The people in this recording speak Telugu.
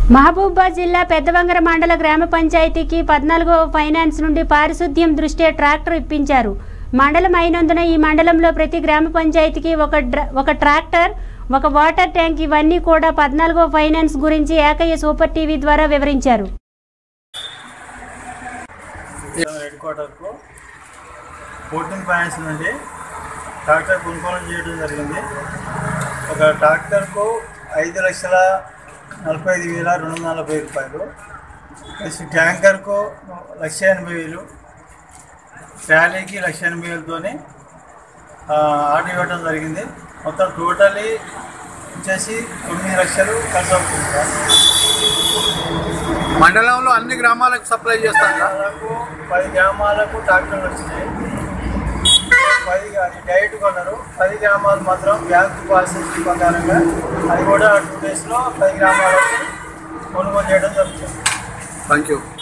మహబూబాబాద్ జిల్లా పెద్దవంగర మండల గ్రామ పంచాయతీకి పద్నాలుగవ ఫైనాన్స్ నుండి పారిశుద్ధ్యం దృష్ట్యా ట్రాక్టర్ ఇప్పించారు మండలం అయినందున ఈ మండలంలో ప్రతి గ్రామ పంచాయతీకి ఒక డ్ర- ఒక ట్రాక్టర్ ఒక వాటర్ ట్యాంక్ ఇవన్నీ కూడా పద్నాలుగవ ఫైనాన్స్ గురించి ఏకయ్య సూపర్ టీవీ ద్వారా వివరించారు హెడ్ క్వార్టర్కు ఫోర్టీన్ ఫైనాన్స్ నుండి ట్రాక్టర్ కొనుగోలు చేయడం జరిగింది ఒక ట్రాక్టర్కు ఐదు లక్షల నలభై ఐదు వేల రెండు వందల నలభై రూపాయలు ప్లస్ ట్యాంకర్కు లక్ష ఎనభై వేలు ట్రాలీకి లక్ష ఎనభై వేలతోని ఆర్డర్ ఇవ్వడం జరిగింది మొత్తం టోటలీ వచ్చేసి తొమ్మిది లక్షలు ఖర్చు అవుతుంది సార్ మండలంలో అన్ని గ్రామాలకు సప్లై చేస్తారా గ్రామాలకు పది గ్రామాలకు ట్రాక్టర్లు వచ్చినాయి పది అది డైరెక్ట్ కొన్నారు పది గ్రామాలు మాత్రం బ్యాంక్ పాలసీ ప్రకారంగా అది కూడా టూ డేస్లో పది గ్రామాలకు కొనుగోలు చేయడం జరుగుతుంది థ్యాంక్ యూ